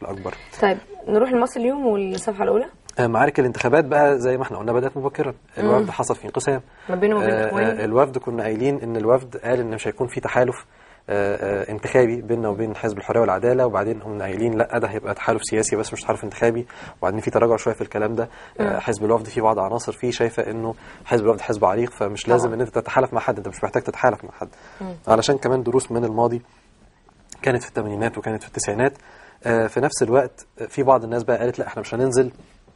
بشكل اكبر طيب نروح لمصر اليوم والصفحه الاولى آه، معارك الانتخابات بقى زي ما احنا قلنا بدات مبكرا الوفد حصل فيه انقسام ما بينه وبين آه، الاخوان آه، الوفد كنا قايلين ان الوفد قال ان مش هيكون في تحالف آه، آه، انتخابي بيننا وبين حزب الحريه والعداله وبعدين قمنا قايلين لا ده هيبقى تحالف سياسي بس مش تحالف انتخابي وبعدين في تراجع شويه في الكلام ده آه، حزب الوفد في بعض عناصر فيه شايفه انه حزب الوفد حزب عريق فمش لازم طبعاً. ان انت تتحالف مع حد انت مش محتاج تتحالف مع حد علشان كمان دروس من الماضي كانت في الثمانينات وكانت في التسعينات آه، في نفس الوقت آه، في بعض الناس بقى قالت لا احنا مش هننزل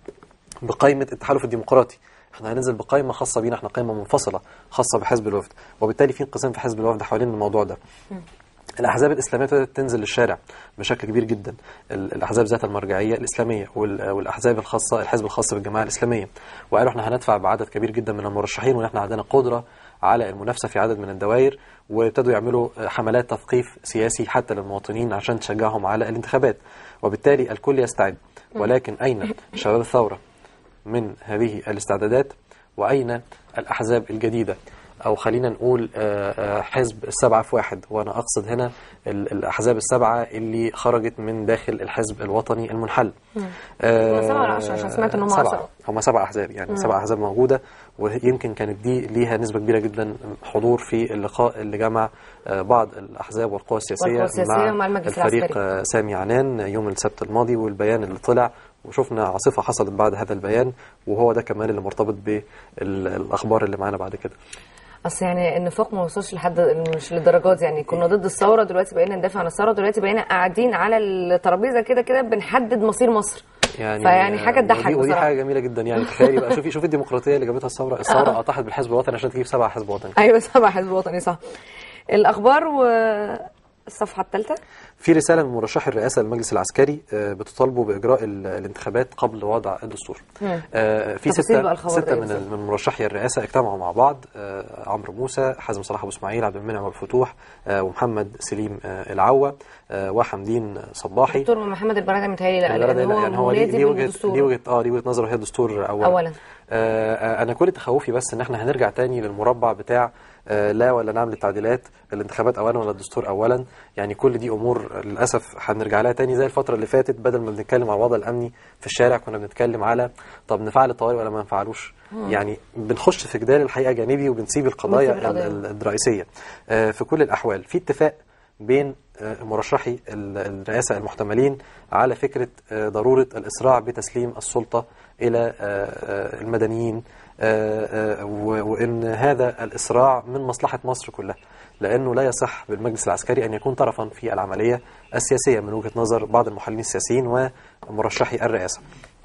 بقائمة التحالف الديمقراطي احنا هننزل بقائمة خاصة بينا احنا قائمة منفصلة خاصة بحزب الوفد وبالتالي في انقسام في حزب الوفد حوالين الموضوع ده الأحزاب الإسلامية ابتدت تنزل للشارع بشكل كبير جدا ال- الأحزاب ذات المرجعية الإسلامية وال- والأحزاب الخاصة الحزب الخاص بالجماعة الإسلامية وقالوا احنا هندفع بعدد كبير جدا من المرشحين وان احنا عندنا قدرة على المنافسة في عدد من الدوائر وابتدوا يعملوا آه، حملات تثقيف سياسي حتى للمواطنين عشان تشجعهم على الانتخابات وبالتالي الكل يستعد ولكن أين شباب الثورة من هذه الاستعدادات وأين الأحزاب الجديدة أو خلينا نقول آه، آه، حزب السبعة في واحد وأنا أقصد هنا ال- الأحزاب السبعة اللي خرجت من داخل الحزب الوطني المنحل آه، هم سبعة ولا عشرة؟ عشان سمعت إن هم سبعة عشرة. هم سبع أحزاب يعني سبع أحزاب موجودة ويمكن كانت دي ليها نسبة كبيرة جدا حضور في اللقاء اللي جمع آه، بعض الأحزاب والقوى السياسية, والقوى السياسية مع المجلس الفريق العسكري. آه، سامي عنان يوم السبت الماضي والبيان اللي طلع وشفنا عاصفة حصلت بعد هذا البيان وهو ده كمان اللي مرتبط بالأخبار اللي معانا بعد كده اصل يعني النفاق ما وصلش لحد مش للدرجات يعني كنا ضد الثوره دلوقتي بقينا ندافع عن الثوره دلوقتي بقينا قاعدين على الترابيزه كده كده بنحدد مصير مصر يعني فيعني حاجة آه، تضحك ودي, ودي بصراحة. حاجة جميلة جدا يعني تخيلي بقى شوفي شوفي الديمقراطية اللي جابتها الثورة الثورة قطعت بالحزب الوطني عشان تجيب سبع حزب وطني ايوه سبع حزب وطني صح الاخبار والصفحه الثالثه في رسالة من مرشح الرئاسة للمجلس العسكري آه، بتطالبه بإجراء ال- الانتخابات قبل وضع الدستور. آه، في تفاصيل ستة بقى الخبر ستة ده من بالظبط. ال- من مرشحي الرئاسة اجتمعوا مع بعض آه، عمرو موسى، حازم صلاح أبو إسماعيل، عبد المنعم أبو الفتوح آه، ومحمد سليم آه، العوة آه، وحمدين صباحي. دكتور محمد البرادعي متهيألي لا الغرض لان هنا هو يعني هو ليه منادي ليه وجهه بالدستور ليه وجهه اه ليه وجهه نظر هي الدستور اولا أولاً. آه آه، انا كل تخوفي بس ان احنا هنرجع تاني للمربع بتاع آه لا ولا نعم للتعديلات الانتخابات اولا ولا الدستور اولا يعني كل دي امور للاسف هنرجع لها تاني زي الفتره اللي فاتت بدل ما بنتكلم على الوضع الامني في الشارع كنا بنتكلم على طب نفعل الطوارئ ولا ما نفعلوش يعني بنخش في جدال الحقيقه جانبي وبنسيب القضايا بنسيب القضايا. ال- ال- الرئيسيه آه في كل الاحوال في اتفاق بين آه، مرشحي ال- الرئاسة المحتملين على فكرة آه، ضرورة الإسراع بتسليم السلطة إلى آه، آه، المدنيين آه، آه، و- وإن هذا الإسراع من مصلحة مصر كلها لأنه لا يصح بالمجلس العسكري أن يكون طرفا في العملية السياسية من وجهة نظر بعض المحللين السياسيين ومرشحي الرئاسة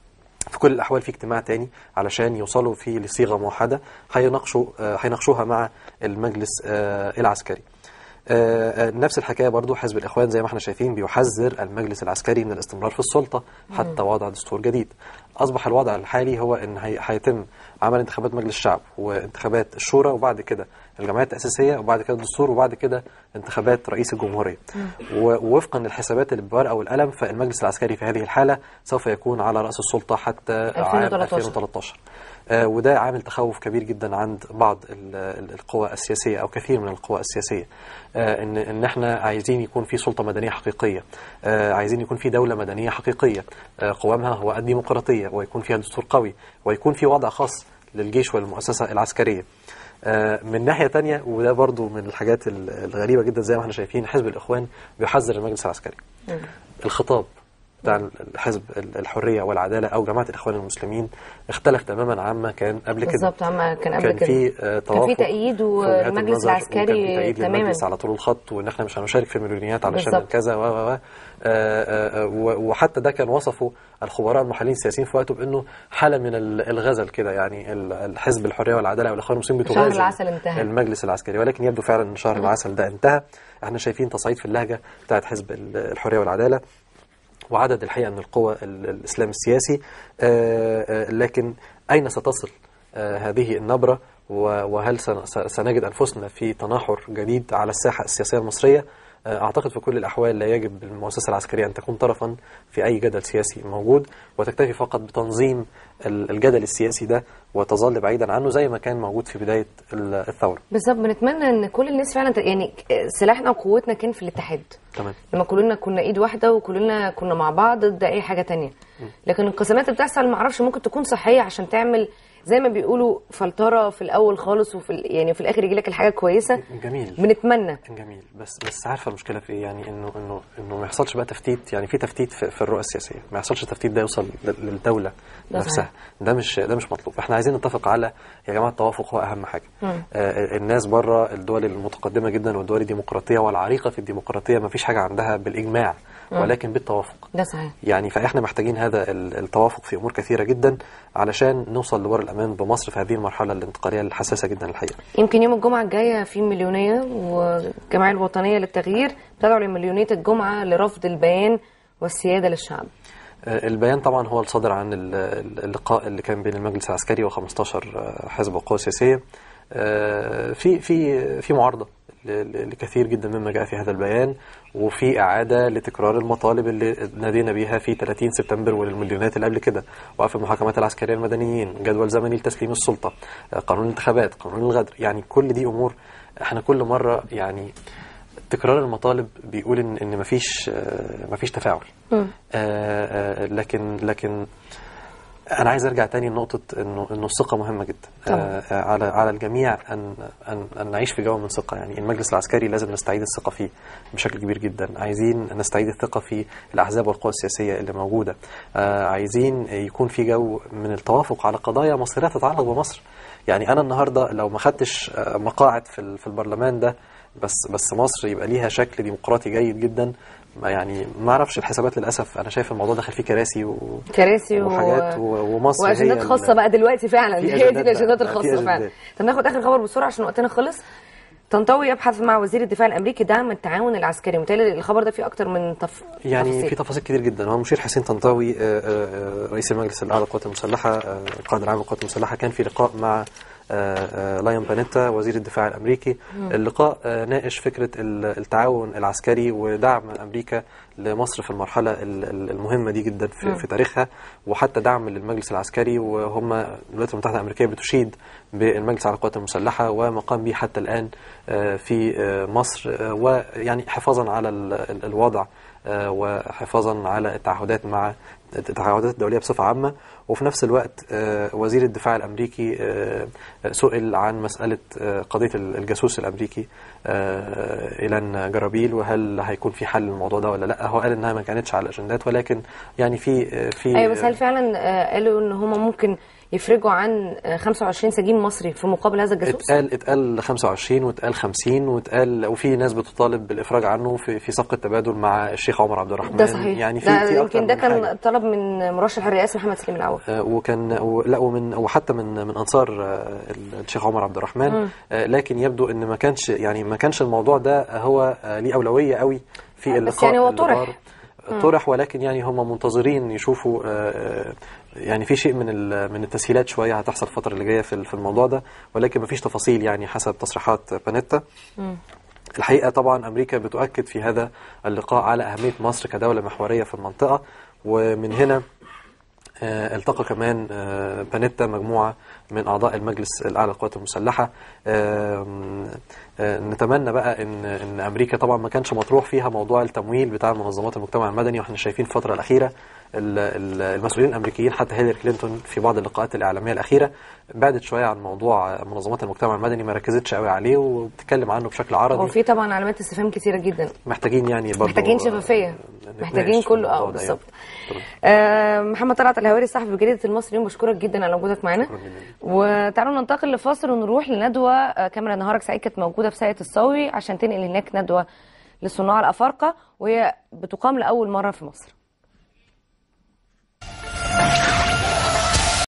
في كل الاحوال في اجتماع تاني علشان يوصلوا فيه لصيغه موحده هيناقشوا آه، هيناقشوها مع المجلس آه، العسكري. آه، آه، نفس الحكايه برضو حزب الاخوان زي ما احنا شايفين بيحذر المجلس العسكري من الاستمرار في السلطه حتى وضع دستور جديد. اصبح الوضع الحالي هو ان هي- هيتم عمل انتخابات مجلس الشعب وانتخابات الشورى وبعد كده الجمعيه التاسيسيه وبعد كده الدستور وبعد كده انتخابات رئيس الجمهوريه. و- ووفقا للحسابات اللي بالورقه والقلم فالمجلس العسكري في هذه الحاله سوف يكون على راس السلطه حتى عام 2013. 2013 آه، وده عامل تخوف كبير جدا عند بعض ال- ال- القوى السياسيه او كثير من القوى السياسيه آه، ان ان احنا عايزين يكون في سلطه مدنيه حقيقيه آه، عايزين يكون في دوله مدنيه حقيقيه آه، قوامها هو الديمقراطيه ويكون فيها دستور قوي ويكون في وضع خاص للجيش والمؤسسه العسكريه آه، من ناحيه تانية وده برضو من الحاجات ال- الغريبه جدا زي ما احنا شايفين حزب الاخوان بيحذر المجلس العسكري الخطاب بتاع الحزب الحريه والعداله او جماعه الاخوان المسلمين اختلف تماما عما كان قبل كده بالظبط عما كان قبل كان كده في آه، توافق في تأييد في وجهات والمجلس النظر، العسكري وكان في تأييد تماماً. للمجلس على طول الخط وان احنا مش هنشارك في المليونيات علشان بالظبط. كذا و و و آه، آه، و- وحتى ده كان وصفه الخبراء المحللين السياسيين في وقته بانه حاله من ال- الغزل كده يعني ال- الحزب الحريه والعداله والاخوان المسلمين شهر بتغازل العسل انتهى. المجلس العسكري ولكن يبدو فعلا ان شهر العسل ده انتهى احنا شايفين تصعيد في اللهجه بتاعت حزب ال- الحريه والعداله وعدد الحقيقه من القوى ال- الاسلام السياسي آه، آه، لكن اين ستصل آه، هذه النبره و- وهل سن- س- سنجد انفسنا في تناحر جديد على الساحه السياسيه المصريه آه، اعتقد في كل الاحوال لا يجب المؤسسه العسكريه ان تكون طرفا في اي جدل سياسي موجود وتكتفي فقط بتنظيم ال- الجدل السياسي ده وتظل بعيدا عنه زي ما كان موجود في بدايه ال- الثوره بالظبط بنتمنى ان كل الناس فعلا ت- يعني سلاحنا وقوتنا كان في الاتحاد تمام لما كلنا كنا ايد واحده وكلنا كنا مع بعض ضد اي حاجه تانية لكن القسمات اللي بتحصل معرفش ممكن تكون صحيه عشان تعمل زي ما بيقولوا فلتره في الاول خالص وفي ال- يعني في الاخر يجي لك الحاجه كويسه جميل بنتمنى جميل بس بس عارفه المشكله في ايه يعني انه انه انه ما يحصلش بقى تفتيت يعني في تفتيت في, في الرؤى السياسيه ما يحصلش تفتيت ده يوصل لل- للدوله ده نفسها صحيح. ده مش ده مش مطلوب احنا عايزين نتفق على يا جماعه التوافق هو اهم حاجه مم. آه الناس بره الدول المتقدمه جدا والدول الديمقراطيه والعريقه في الديمقراطيه ما فيش حاجه عندها بالاجماع ولكن بالتوافق ده صحيح يعني فاحنا محتاجين هذا ال- التوافق في امور كثيره جدا علشان نوصل لبر الامان بمصر في هذه المرحله الانتقاليه الحساسه جدا الحقيقه يمكن يوم الجمعة الجاية في مليونية والجمعية الوطنية للتغيير بتدعو لمليونية الجمعة لرفض البيان والسيادة للشعب آه، البيان طبعا هو الصادر عن ال- ال- اللقاء اللي كان بين المجلس العسكري و15 حزب وقوى سياسيه آه، في في في معارضه ل- ل- لكثير جدا مما جاء في هذا البيان وفي اعاده لتكرار المطالب اللي نادينا بيها في 30 سبتمبر والمليونات اللي قبل كده وقف المحاكمات العسكريه المدنيين جدول زمني لتسليم السلطه آه، قانون الانتخابات قانون الغدر يعني كل دي امور احنا كل مره يعني تكرار المطالب بيقول ان ان مفيش آه، مفيش تفاعل آه، آه، لكن لكن انا عايز ارجع تاني لنقطه انه انه الثقه مهمه جدا طبعا. آه، على على الجميع ان ان ان نعيش في جو من ثقه يعني المجلس العسكري لازم نستعيد الثقه فيه بشكل كبير جدا عايزين نستعيد الثقه في الاحزاب والقوى السياسيه اللي موجوده آه، عايزين يكون في جو من التوافق على قضايا مصيريه تتعلق بمصر يعني انا النهارده لو ما خدتش آه، مقاعد في ال- في البرلمان ده بس بس مصر يبقى ليها شكل ديمقراطي جيد جدا ما يعني ما اعرفش الحسابات للاسف انا شايف الموضوع داخل فيه كراسي و... كراسي و... وحاجات و... ومصر هي واجندات ال- خاصه بقى دلوقتي فعلا في هي دي أجندات بقى. الاجندات في الخاصه أجندات. فعلا طب ناخد اخر خبر بسرعه عشان وقتنا خلص طنطاوي يبحث مع وزير الدفاع الامريكي دعم التعاون العسكري متهيألي الخبر ده فيه اكتر من تف... يعني تفاصيل. في تفاصيل كتير جدا هو المشير حسين طنطاوي آه، آه، آه، رئيس المجلس الاعلى للقوات المسلحه آه، القائد العام للقوات المسلحه كان في لقاء مع آه، آه، لايون بانيتا وزير الدفاع الامريكي اللقاء آه، ناقش فكره ال- التعاون العسكري ودعم امريكا لمصر في المرحله ال- ال- المهمه دي جدا في, في تاريخها وحتى دعم للمجلس العسكري وهم الولايات المتحده الامريكيه بتشيد بالمجلس على القوات المسلحه وما قام به حتى الان آه، في آه، مصر آه، ويعني حفاظا على ال- ال- الوضع آه، وحفاظا على التعهدات مع التعهدات الدوليه بصفه عامه وفي نفس الوقت آه، وزير الدفاع الامريكي آه، سئل عن مساله آه، قضيه الجاسوس الامريكي آه، ايلان جرابيل وهل هيكون في حل للموضوع ده ولا لا هو قال انها ما كانتش على الاجندات ولكن يعني في آه، في ايوه بس هل فعلا آه، قالوا ان هم ممكن يفرجوا عن آه، 25 سجين مصري في مقابل هذا الجاسوس؟ اتقال اتقال 25 واتقال 50 واتقال وفي ناس بتطالب بالافراج عنه في في صفقه تبادل مع الشيخ عمر عبد الرحمن ده صحيح يعني في ده في أكتر يمكن ده من كان حاجة. طلب من مرشح الرئاسه محمد سليم العوض آه، وكان و- لا ومن وحتى من من انصار آه، الشيخ عمر عبد الرحمن آه، لكن يبدو ان ما كانش يعني ما كانش الموضوع ده هو آه، ليه اولويه قوي في بس اللقاء يعني هو اللي طرح. دار. طرح ولكن يعني هم منتظرين يشوفوا آه، يعني في شيء من ال- من التسهيلات شويه هتحصل الفتره اللي جايه في ال- في الموضوع ده ولكن ما فيش تفاصيل يعني حسب تصريحات بانيتا الحقيقه طبعا امريكا بتؤكد في هذا اللقاء على اهميه مصر كدوله محوريه في المنطقه ومن هنا آه، التقى كمان آه، بانيتا مجموعة من أعضاء المجلس الأعلى للقوات المسلحة آم، آه، نتمنى بقى إن إن أمريكا طبعا ما كانش مطروح فيها موضوع التمويل بتاع منظمات المجتمع المدني وإحنا شايفين في الفترة الأخيرة ال- ال- المسؤولين الأمريكيين حتى هيلاري كلينتون في بعض اللقاءات الإعلامية الأخيرة بعدت شوية عن موضوع منظمات المجتمع المدني ما ركزتش قوي عليه وبتتكلم عنه بشكل هو عرضي في طبعا علامات استفهام كتيره جدا محتاجين يعني برضه محتاجين شفافيه محتاجين كله اه بالظبط طبعا. آه محمد طلعت الهواري صاحب بجريده المصري اليوم بشكرك جدا على وجودك معانا شكراً جداً. وتعالوا ننتقل لفاصل ونروح لندوه آه كاميرا نهارك سعيد كانت موجوده في ساقية الصاوي عشان تنقل هناك ندوه لصناع الافارقه وهي بتقام لاول مره في مصر